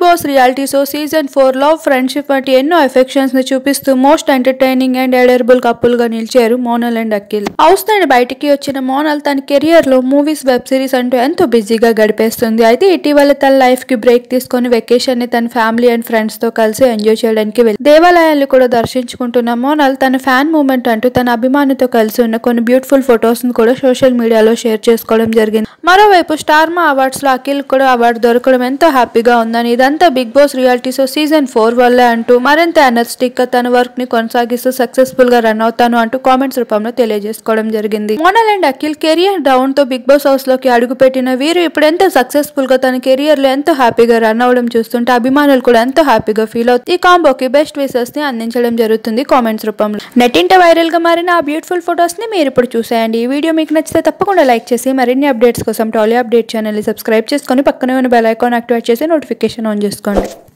boss reality show season four love friendship వంటి ఎన్నో affections ని చూపిస్తూ most entertaining and adorable couple గా నిలిచారు మోనల్ అండ్ అఖిల్ హౌస్ నుండి బయటికి వచ్చిన మోనల్ తన కెరియర్ లో మూవీస్ వెబ్ సిరీస్ అంటూ ఎంతో బిజీగా గడిపేస్తుంది అయితే ఇటీవల తన లైఫ్ కి బ్రేక్ తీసుకొని వెకేషన్ ని తన ఫ్యామిలీ అండ్ ఫ్రెండ్స్ తో కలిసి ఎంజాయ్ చేయడానికి వెళ్ళి దేవాలయాలు కూడా దర్శించుకుంటున్న మోనల్ తన ఫ్యాన్ మూమెంట్ అంటూ తన అభిమానితో కలిసి ఉన్న కొన్ని బ్యూటిఫుల్ ఫొటోస్ ని కూడా సోషల్ మీడియాలో షేర్ చేసుకోవడం జరిగింది మరోవైపు స్టార్మా అవార్డ్స్ లో అఖిల్ కూడా అవార్డు దొరకడం ఎంతో హ్యాపీగా ఉందని ఇదంతా big boss reality show season four వల్లే అంటూ మరింత ఎనర్జెటిక్ గా తన వర్క్ ని కొనసాగిస్తూ సక్సెస్ఫుల్ గా రన్ అవుతాను అంటూ కామెంట్స్ రూపంలో తెలియజేసుకోవడం జరిగింది Monal and Akhil career down తో బిగ్ బాస్ హౌస్ లోకి అడుగు పెట్టిన వీరు ఇప్పుడు ఎంతో సక్సెస్ఫుల్ గా తన కెరియర్ లో ఎంతో హ్యాపీగా రన్ అవడం చూస్తుంటే అభిమానులు కూడా ఎంతో హ్యాపీగా ఫీల్ అవుతుంది ఈ కాంబోకి బెస్ట్ విషెస్ ని అందించడం జరుగుతుంది కామెంట్స్ రూపంలో నెట్టింట వైరల్ గా మారిన ఆ బ్యూటిఫుల్ ఫొటోస్ ని మీరు ఇప్పుడు చూసేయండి ఈ వీడియో మీకు నచ్చితే తప్పకుండా లైక్ చేసి మరిన్ని అప్డేట్స్ కోసం టాలీ అప్డేట్ ఛానల్ ని సబ్స్క్రైబ్ చేసుకొని పక్కనే ఉన్న బెల్ ఐకాన్ యాక్టివేట్ చేసి నోటిఫికేషన్ ఆన్ చేసుకోండి